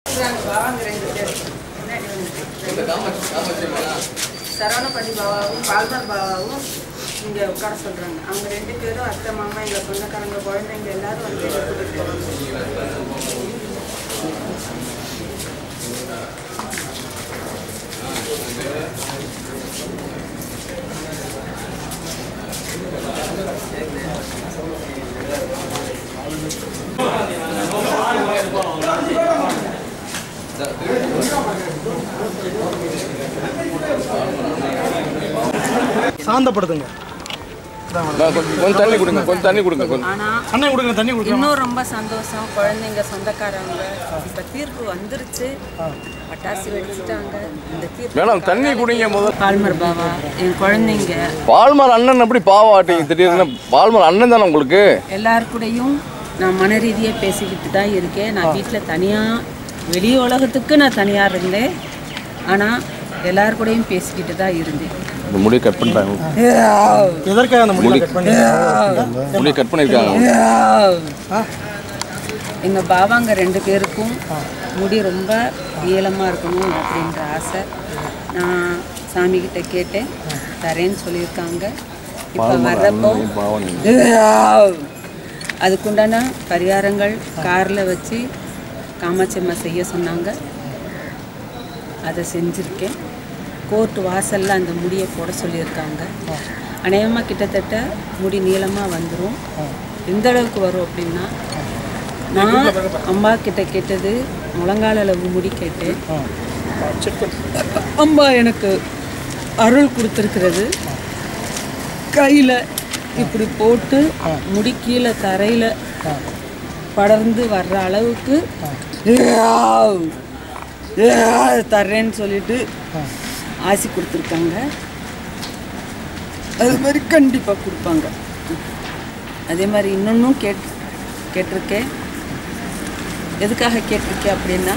பாவாங்க ரெண்டு பேர் பின்னாடி வந்துட்டு. சரவணப்பட்டி பாபாவும் பால்மர் பாபாவும் இங்கே உட்கார சொல்கிறாங்க அவங்க ரெண்டு பேரும் அத்தை மாமா எங்கள் சொந்தக்காரங்க குழந்தைங்க எல்லாரும் வந்து இதை கூட்டிட்டு போகிறாங்க சாந்தப்படுத்துங்க கொஞ்சம் தண்ணி கொடுங்க கொஞ்சம் தண்ணி கொடுங்க கொஞ்சம் ஆனால் அண்ணன் கொடுங்க தண்ணி கொடுங்க இன்னும் ரொம்ப சந்தோஷம் குழந்தைங்க சொந்தக்காரங்க இப்போ தீர்ப்பு வந்துருச்சு பட்டாசு வெடிச்சிட்டாங்க இந்த தீர்ப்பு மேடம் தண்ணி குடிங்க முதல்ல பால்மர் பாபா என் குழந்தைங்க பால்மர் அண்ணன் எப்படி பாவாட்டீங்க திடீர்னு பால்மர் அண்ணன் தானே உங்களுக்கு எல்லார் கூடயும் நான் மன ரீதியாக பேசிக்கிட்டு தான் இருக்கேன் நான் வீட்டில் தனியாக வெளி உலகத்துக்கு நான் தனியாக இருந்தேன் ஆனால் எல்லார் கூடயும் பேசிக்கிட்டு தான் இருந்தேன் இந்த முடியை கட் பண்ணிட்டாங்க எதற்காக அந்த முடியல கட் பண்ணி முடியை கட் பண்ணியிருக்காங்க எங்கள் பாபாங்க ரெண்டு பேருக்கும் முடி ரொம்ப நீளமாக இருக்கணும் அப்படின்ற ஆசை நான் சாமிக்கிட்ட கேட்டேன் தரேன்னு சொல்லியிருக்காங்க இப்போ வர்றப்போ அதுக்குண்டான பரிகாரங்கள் காரில் வச்சு காமாட்சியம்மா செய்ய சொன்னாங்க அதை செஞ்சுருக்கேன் கோர்ட்டு வாசலில் அந்த முடியை போட சொல்லியிருக்காங்க அநேகமாக கிட்டத்தட்ட முடி நீளமாக வந்துடும் எந்த அளவுக்கு வரும் அப்படின்னா நான் அம்மா கிட்ட கேட்டது முழங்கால் அளவு முடி கேட்டேன் அம்மா எனக்கு அருள் கொடுத்துருக்கிறது கையில் இப்படி போட்டு முடி கீழே தரையில் படர்ந்து வர்ற அளவுக்கு ஏவ், ஏவ் தர்றேன்னு சொல்லிட்டு ஆசி கொடுத்துருக்காங்க அது மாதிரி கண்டிப்பாக கொடுப்பாங்க அதே மாதிரி இன்னொன்றும் கேட் கேட்டிருக்கேன் எதுக்காக கேட்டிருக்கேன் அப்படின்னா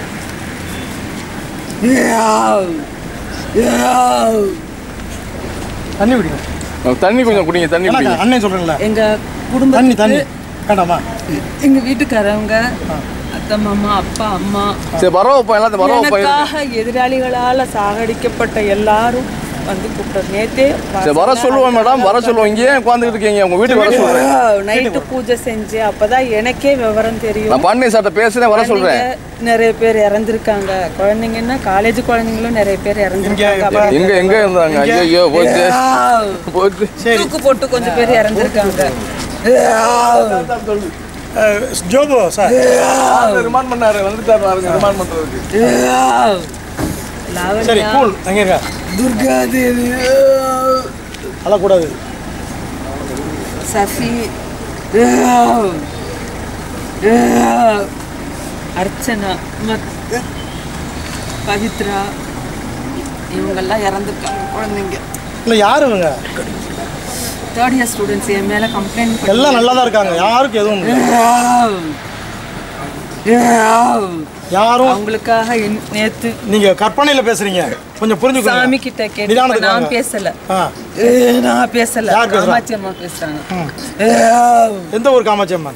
ஏவ், ஏவ். தண்ணி குடிங்க தண்ணி கொஞ்சம் குடிங்க தண்ணி எனக்கு குடிங்க அண்ணன் சொல்றேன்ல எங்க தண்ணி தண்ணி குடும்பத்துக்கு வேண்டாமா எங்க வீட்டுக்காரவங்க அத்தை மாமா அப்பா அம்மா சரி வர வைப்போம் எல்லாத்தையும் வர வைப்போம் எனக்காக எதிராளிகளால சாகடிக்கப்பட்ட எல்லாரும் வந்து கூப்பிட்டு நேத்தே சரி வர சொல்லுவோம் மேடம் வர சொல்லுவோம் இங்கேயே உட்காந்துக்கிட்டு இருக்கீங்க உங்க வீட்டுக்கு வர சொல்றேன் நைட்டு பூஜை செஞ்சு அப்பதான் எனக்கே விவரம் தெரியும் நான் பாண்டிய சார்ட்ட பேசுறேன் வர சொல்றேன் குழந்தைங்க நிறைய பேர் இறந்துருக்காங்க குழந்தைங்கன்னா காலேஜ் குழந்தைங்களும் நிறைய பேர் இறந்துருக்காங்க இப்ப- அப்படி- எங்க எங்க இருந்தாங்க ஐயோ போச்சு போச்சு தூக்கு போட்டு கொஞ்சம் பேர் இறந்துருக்காங்க அஹ், ஜோபோ சார் ரிமாண்ட் பண்ணாரு வந்துட்டாரு பாருங்க ரிமாண்ட் பண்றதுக்கு சரி லாவண்யா கூல் அங்கே இருக்கா துர்கா தேவி அழக்கூடாது சஃபி அர்ச்சனா மத் பவித்ரா இவங்கெல்லாம் இறந்துருக்காங்க குழந்தைங்க இல்லை யார் இவங்க தேர்ட் இயர் ஸ்டூடெண்ட்ஸ் என் மேலே கம்ப்ளைண்ட் பண்ணி எல்லாம் நல்லா தான் இருக்காங்க யாருக்கும் எதுவும் இல்லை. யாரும் அவங்களுக்காக இன்- நேத்து நீங்க கற்பனையில பேசுறீங்க கொஞ்சம் சாமி புரிஞ்சுக்கோங்க கிட்ட கேட்டு நிதானத்துக்கு நான் வாங்க. பேசல ஆ ஏ, நான் பேசல யார் பேசுறா? காமாட்சி அம்மா பேசுறாங்க எந்த ஊர் காமாட்சி அம்மன்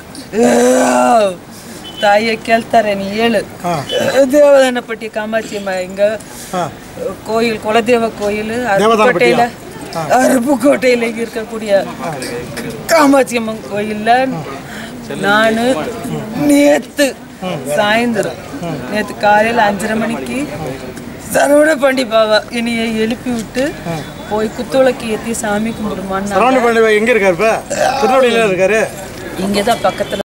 தாயை கேள்தாரன் ஏழு ஆ தேவதானப்பட்டி காமாட்சி அம்மா இங்க ஆ கோயில் குலதெய்வ கோயில் தேவதானப்பட்டியா? அருப்புக்கோட்டையில அருப்புக்கோட்டையில இருக்கக்கூடிய காமாட்சி அம்மன் கோயில்ல நான் நேத்து சாயந்தரம் நேத்து காலையில அஞ்சரை மணிக்கு சரவண பாண்டி பாவா என்னைய எழுப்பி விட்டு போய் குத்துவிளக்கு ஏத்தி சாமி கும்பிடுமான்னு சரவண பாண்டி எங்க இருக்காரு இப்ப திருநெல்வேலியில இருக்காரு இங்கதான் பக்கத்துல